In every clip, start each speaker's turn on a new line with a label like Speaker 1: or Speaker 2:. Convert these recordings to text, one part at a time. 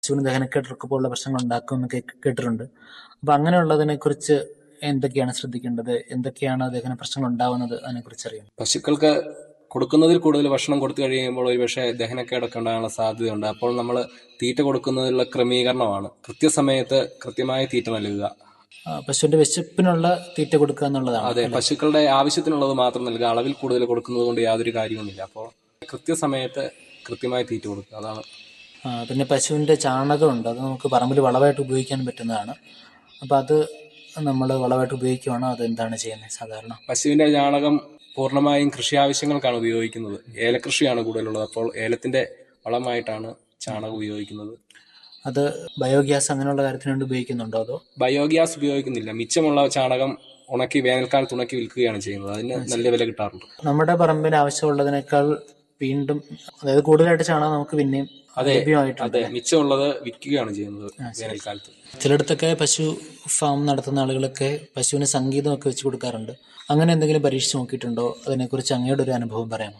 Speaker 1: പശുവിന് ദഹനക്കേടൊക്കെ പോലുള്ള പ്രശ്നങ്ങൾ ഉണ്ടാക്കും എന്നൊക്കെ കേട്ടിട്ടുണ്ട് അപ്പൊ അങ്ങനെയുള്ളതിനെ കുറിച്ച് എന്തൊക്കെയാണ് ശ്രദ്ധിക്കേണ്ടത് എന്തൊക്കെയാണ് ദഹന പ്രശ്നങ്ങൾ ഉണ്ടാവുന്നത് അതിനെക്കുറിച്ച് അറിയാം
Speaker 2: പശുക്കൾക്ക് കൊടുക്കുന്നതിൽ കൂടുതൽ ഭക്ഷണം കൊടുത്തു കഴിയുമ്പോൾ ഒരുപക്ഷെ ദഹനക്കേടൊക്കെ ഉണ്ടാകാനുള്ള സാധ്യതയുണ്ട് അപ്പോൾ നമ്മൾ തീറ്റ കൊടുക്കുന്നതിലുള്ള ക്രമീകരണമാണ് കൃത്യസമയത്ത് കൃത്യമായ തീറ്റ നൽകുക
Speaker 1: ആ, പശുവിന്റെ വിശപ്പിനുള്ള തീറ്റ കൊടുക്കുക എന്നുള്ളതാണ്
Speaker 2: അതെ പശുക്കളുടെ ആവശ്യത്തിനുള്ളത് മാത്രം നൽകുക അളവിൽ കൂടുതൽ കൊടുക്കുന്നത് കൊണ്ട് യാതൊരു കാര്യവുമില്ല അപ്പോൾ കൃത്യസമയത്ത് കൃത്യമായ തീറ്റ കൊടുക്കുക അതാണ്
Speaker 1: ആ, പിന്നെ പശുവിന്റെ ചാണകമുണ്ട് അത് നമുക്ക് പറമ്പിൽ വളമായിട്ട് ഉപയോഗിക്കാൻ പറ്റുന്നതാണ് അപ്പൊ അത് നമ്മൾ വളമായിട്ട് ഉപയോഗിക്കുവാണോ അത് എന്താണ് ചെയ്യുന്നത് സാധാരണ
Speaker 2: പശുവിന്റെ ചാണകം പൂർണ്ണമായും കൃഷി ആവശ്യങ്ങൾക്കാണ് ഉപയോഗിക്കുന്നത് ഏലകൃഷിയാണ് കൂടുതലുള്ളത് അപ്പോൾ ഏലത്തിന്റെ വളമായിട്ടാണ് ചാണകം ഉപയോഗിക്കുന്നത്
Speaker 1: അത് ബയോഗ്യാസ് അങ്ങനെയുള്ള കാര്യത്തിന് വേണ്ടി ഉപയോഗിക്കുന്നുണ്ടോ അതോ
Speaker 2: ബയോഗ്യാസ് ഉപയോഗിക്കുന്നില്ല മിച്ചമുള്ള ചാണകം ഉണക്കി വേനൽക്കാലത്ത് ഉണക്കി വിൽക്കുകയാണ് ചെയ്യുന്നത് അതിന് നല്ല വില കിട്ടാറുണ്ട്
Speaker 1: നമ്മുടെ പറമ്പിന് ആവശ്യമുള്ളതിനേക്കാൾ വീണ്ടും അതായത് കൂടുതലായിട്ട് ചാണകം നമുക്ക് പിന്നെയും
Speaker 2: അതെ
Speaker 1: ലഭ്യമായിട്ടുണ്ട്
Speaker 2: അതെ മിച്ചമുള്ളത് വിൽക്കുകയാണ് ചെയ്യുന്നത് വേനൽക്കാലത്ത്
Speaker 1: ചിലയിടത്തൊക്കെ പശു ഫാം നടത്തുന്ന ആളുകളൊക്കെ പശുവിന് സംഗീതമൊക്കെ വെച്ച് കൊടുക്കാറുണ്ട് അങ്ങനെ എന്തെങ്കിലും പരീക്ഷിച്ച് നോക്കിയിട്ടുണ്ടോ അതിനെക്കുറിച്ച് അങ്ങയുടെ ഒരു അനുഭവം പറയാമോ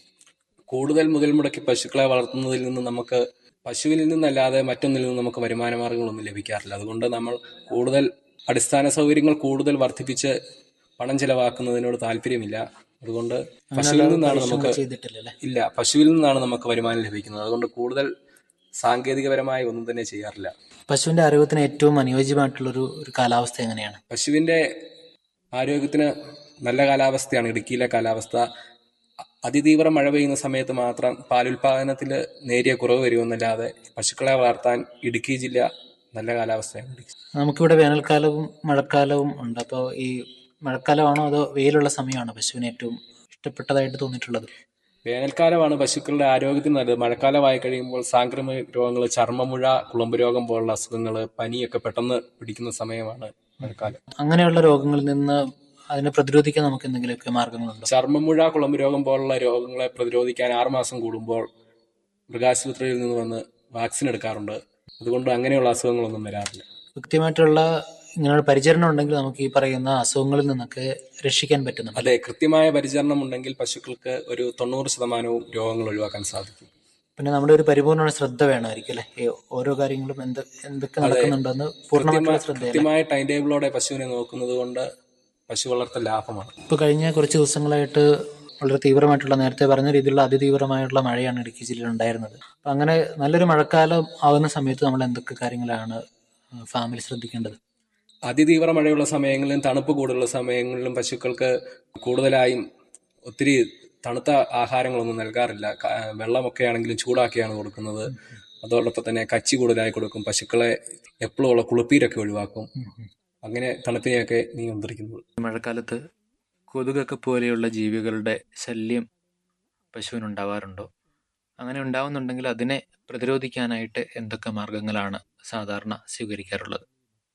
Speaker 2: കൂടുതൽ മുതൽ മുടക്കി പശുക്കളെ വളർത്തുന്നതിൽ നിന്ന് നമുക്ക് പശുവിൽ നിന്നല്ലാതെ മറ്റൊന്നിൽ നിന്നും നമുക്ക് വരുമാന മാർഗങ്ങളൊന്നും ലഭിക്കാറില്ല അതുകൊണ്ട് നമ്മൾ കൂടുതൽ അടിസ്ഥാന സൗകര്യങ്ങൾ കൂടുതൽ വർദ്ധിപ്പിച്ച് പണം ചെലവാക്കുന്നതിനോട് താല്പര്യമില്ല അതുകൊണ്ട് പശുവിൽ നിന്നാണ് നമുക്ക്
Speaker 1: ചെയ്തിട്ടില്ല അല്ലേ
Speaker 2: ഇല്ല പശുവിൽ നിന്നാണ് നമുക്ക് വരുമാനം ലഭിക്കുന്നത് അതുകൊണ്ട് കൂടുതൽ സാങ്കേതികപരമായി ഒന്നും തന്നെ ചെയ്യാറില്ല
Speaker 1: പശുവിന്റെ ആരോഗ്യത്തിന് ഏറ്റവും അനുയോജ്യമായിട്ടുള്ള ഒരു ഒരു കാലാവസ്ഥ എങ്ങനെയാണ്
Speaker 2: പശുവിന്റെ ആരോഗ്യത്തിന് നല്ല കാലാവസ്ഥയാണ് ഇടുക്കിയിലെ കാലാവസ്ഥ അ- അതിതീവ്ര മഴ പെയ്യുന്ന സമയത്ത് മാത്രം പാലുൽപാദനത്തിൽ നേരിയ കുറവ് വരുമെന്നല്ലാതെ പശുക്കളെ വളർത്താൻ ഇടുക്കി ജില്ല നല്ല കാലാവസ്ഥയാണ് ഇടുക്കി.
Speaker 1: നമുക്കിവിടെ വേനൽക്കാലവും മഴക്കാലവും ഉണ്ട് അപ്പോൾ ഈ മഴക്കാലമാണോ അതോ വെയിലുള്ള സമയമാണോ പശുവിന് ഏറ്റവും ഇഷ്ടപ്പെട്ടതായിട്ട് തോന്നിയിട്ടുള്ളത്
Speaker 2: വേനൽക്കാലമാണ് പശുക്കളുടെ ആരോഗ്യത്തിന് നല്ലത് മഴക്കാലമായി കഴിയുമ്പോൾ സാംക്രമിക രോഗങ്ങൾ ചർമ്മമുഴ കുളമ്പ് രോഗം പോലുള്ള അസുഖങ്ങൾ പനിയൊക്കെ പെട്ടെന്ന് പിടിക്കുന്ന സമയമാണ് മഴക്കാലം
Speaker 1: അങ്ങനെയുള്ള രോഗങ്ങളിൽ നിന്ന് അതിനെ പ്രതിരോധിക്കാൻ നമുക്ക് എന്തെങ്കിലുമൊക്കെ മാർഗങ്ങളുണ്ടോ
Speaker 2: ചർമ്മമുഴ കുളമ്പ് രോഗം പോലുള്ള രോഗങ്ങളെ പ്രതിരോധിക്കാൻ ആറുമാസം കൂടുമ്പോൾ മൃഗാശുപത്രിയിൽ നിന്ന് വന്ന് വാക്സിൻ എടുക്കാറുണ്ട് അതുകൊണ്ട് അങ്ങനെയുള്ള അസുഖങ്ങളൊന്നും വരാറില്ല
Speaker 1: കൃത്യമായിട്ടുള്ള ഇങ്ങനെയുള്ള പരിചരണം ഉണ്ടെങ്കിൽ നമുക്ക് ഈ പറയുന്ന അസുഖങ്ങളിൽ നിന്നൊക്കെ രക്ഷിക്കാൻ പറ്റുന്നുണ്ട്
Speaker 2: അതെ കൃത്യമായ പരിചരണം ഉണ്ടെങ്കിൽ പശുക്കൾക്ക് ഒരു തൊണ്ണൂറ് ശതമാനവും രോഗങ്ങൾ ഒഴിവാക്കാൻ സാധിക്കും
Speaker 1: പിന്നെ നമ്മുടെ ഒരു പരിപൂർണ്ണ ശ്രദ്ധ വേണമായിരിക്കും അല്ലെ ഈ ഓരോ കാര്യങ്ങളും എന്ത് എന്തൊക്കെ നടക്കുന്നുണ്ടെന്ന് പൂർണ്ണമായിട്ടുള്ള ശ്രദ്ധ
Speaker 2: കൃത്യമായ ടൈം ടേബിളോടെ പശുവിനെ നോക്കുന്നത് കൊണ്ട് പശു വളർത്തൽ ലാഭമാണ്
Speaker 1: ഇപ്പൊ കഴിഞ്ഞ കുറച്ച് ദിവസങ്ങളായിട്ട് വളരെ തീവ്രമായിട്ടുള്ള നേരത്തെ പറഞ്ഞ രീതിയിലുള്ള അതിതീവ്രമായിട്ടുള്ള മഴയാണ് ഇടുക്കി ജില്ലയിൽ ഉണ്ടായിരുന്നത് അപ്പൊ അങ്ങനെ നല്ലൊരു മഴക്കാലം ആകുന്ന സമയത്ത് നമ്മൾ എന്തൊക്കെ കാര്യങ്ങളാണ് ഫാമിൽ ശ്രദ്ധിക്കേണ്ടത്
Speaker 2: അതിതീവ്ര മഴയുള്ള സമയങ്ങളിലും തണുപ്പ് കൂടുതലുള്ള സമയങ്ങളിലും പശുക്കൾക്ക് കൂടുതലായും ഒത്തിരി തണുത്ത ആഹാരങ്ങളൊന്നും നൽകാറില്ല ക- വെള്ളമൊക്കെ ആണെങ്കിലും ചൂടാക്കിയാണ് കൊടുക്കുന്നത് അതോടൊപ്പം തന്നെ കച്ചി കൂടുതലായി കൊടുക്കും പശുക്കളെ എപ്പോഴും ഉള്ള കുളിപ്പീരൊക്കെ ഒഴിവാക്കും അങ്ങനെ തണുപ്പിനെയൊക്കെ നിയന്ത്രിക്കുന്നത്
Speaker 1: മഴക്കാലത്ത് കൊതുകൊക്കെ പോലെയുള്ള ജീവികളുടെ ശല്യം പശുവിനുണ്ടാവാറുണ്ടോ അങ്ങനെ ഉണ്ടാവുന്നുണ്ടെങ്കിൽ അതിനെ പ്രതിരോധിക്കാനായിട്ട് എന്തൊക്കെ മാർഗങ്ങളാണ് സാധാരണ സ്വീകരിക്കാറുള്ളത്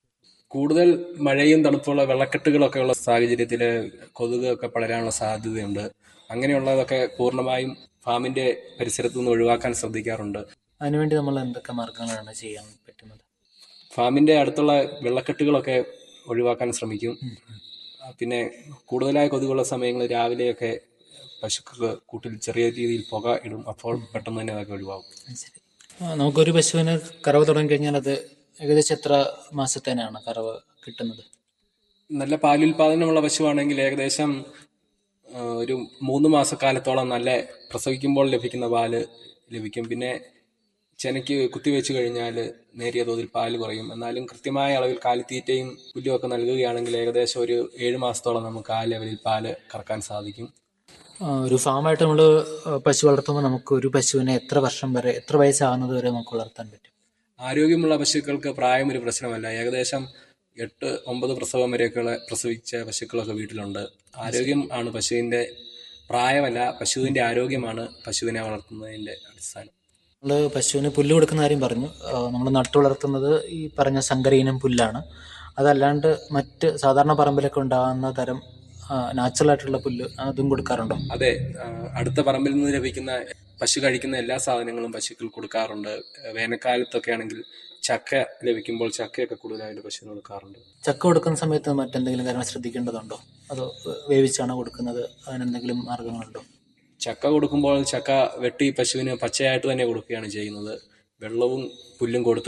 Speaker 2: കൂടുതൽ മഴയും തണുപ്പുള്ള വെള്ളക്കെട്ടുകളൊക്കെ ഉള്ള സാഹചര്യത്തിൽ കൊതുക് ഒക്കെ പടരാനുള്ള സാധ്യതയുണ്ട് അങ്ങനെയുള്ളതൊക്കെ പൂർണ്ണമായും ഫാമിന്റെ പരിസരത്തു നിന്ന് ഒഴിവാക്കാൻ ശ്രദ്ധിക്കാറുണ്ട്
Speaker 1: അതിനുവേണ്ടി നമ്മൾ എന്തൊക്കെ മാർഗങ്ങളാണ് ചെയ്യാൻ പറ്റുന്നത്
Speaker 2: ഫാമിന്റെ അടുത്തുള്ള വെള്ളക്കെട്ടുകളൊക്കെ ഒഴിവാക്കാൻ ശ്രമിക്കും പിന്നെ കൂടുതലായ കൊതുകുള്ള സമയങ്ങളിൽ രാവിലെയൊക്കെ പശുക്കൾക്ക് കൂട്ടിൽ ചെറിയ രീതിയിൽ പുക ഇടും അപ്പോൾ പെട്ടെന്ന് തന്നെ അതൊക്കെ ഒഴിവാകും
Speaker 1: ശരി ആ, നമുക്കൊരു പശുവിന് കറവ് തുടങ്ങി കഴിഞ്ഞാൽ അത് ഏകദേശം എത്ര മാസത്തേനാണ് കറവ് കിട്ടുന്നത്
Speaker 2: നല്ല പാലുൽപാദനമുള്ള പശുവാണെങ്കിൽ ഏകദേശം ആ, ഒരു മൂന്ന് മാസക്കാലത്തോളം നല്ല പ്രസവിക്കുമ്പോൾ ലഭിക്കുന്ന പാല് ലഭിക്കും പിന്നെ ചെനയ്ക്ക് കുത്തിവെച്ച് കഴിഞ്ഞാൽ നേരിയ തോതിൽ പാല് കുറയും എന്നാലും കൃത്യമായ അളവിൽ കാലിത്തീറ്റയും പുല്ലും ഒക്കെ നൽകുകയാണെങ്കിൽ ഏകദേശം ഒരു ഏഴ് മാസത്തോളം നമുക്ക് ആ ലെവലിൽ പാല് കറക്കാൻ സാധിക്കും
Speaker 1: ആ, ഒരു ഫാമായിട്ട് നമ്മൾ പശു വളർത്തുമ്പോൾ നമുക്ക് ഒരു പശുവിനെ എത്ര വർഷം വരെ എത്ര വയസ്സാകുന്നത് വരെ നമുക്ക് വളർത്താൻ പറ്റും
Speaker 2: ആരോഗ്യമുള്ള പശുക്കൾക്ക് പ്രായം ഒരു പ്രശ്നമല്ല ഏകദേശം എട്ട് ഒമ്പത് പ്രസവം വരെയൊക്കെ പ്രസവിച്ച പശുക്കളൊക്കെ വീട്ടിലുണ്ട് ആരോഗ്യം ആണ് പശുവിന്റെ പ്രായമല്ല പശുവിന്റെ ആരോഗ്യമാണ് പശുവിനെ വളർത്തുന്നതിന്റെ അടിസ്ഥാനം
Speaker 1: നമ്മൾ പശുവിന് പുല്ല് കൊടുക്കുന്ന കാര്യം പറഞ്ഞു നമ്മൾ നട്ടു വളർത്തുന്നത് ഈ പറഞ്ഞ സങ്കര ഇനം പുല്ലാണ് അതല്ലാണ്ട് മറ്റ് സാധാരണ പറമ്പിലൊക്കെ ഉണ്ടാകുന്ന തരം നാച്ചുറൽ ആയിട്ടുള്ള പുല്ല് അതും കൊടുക്കാറുണ്ടോ
Speaker 2: അതെ ആ, അടുത്ത പറമ്പിൽ നിന്ന് ലഭിക്കുന്ന പശു കഴിക്കുന്ന എല്ലാ സാധനങ്ങളും പശുക്കൾ കൊടുക്കാറുണ്ട് വേനൽക്കാലത്തൊക്കെ ആണെങ്കിൽ ചക്ക ലഭിക്കുമ്പോൾ ചക്കയൊക്കെ കൂടുതലായിട്ട് പശുവിന് കൊടുക്കാറുണ്ട്
Speaker 1: ചക്ക കൊടുക്കുന്ന സമയത്ത് മറ്റെന്തെങ്കിലും കാര്യങ്ങൾ ശ്രദ്ധിക്കേണ്ടതുണ്ടോ അതോ വേവിച്ചാണോ കൊടുക്കുന്നത് അതിനെന്തെങ്കിലും മാർഗങ്ങളുണ്ടോ
Speaker 2: ചക്ക കൊടുക്കുമ്പോൾ ചക്ക വെട്ടി പശുവിന് പച്ചയായിട്ട് തന്നെ കൊടുക്കുകയാണ് ചെയ്യുന്നത് വെള്ളവും പുല്ലും കൊടുത്തു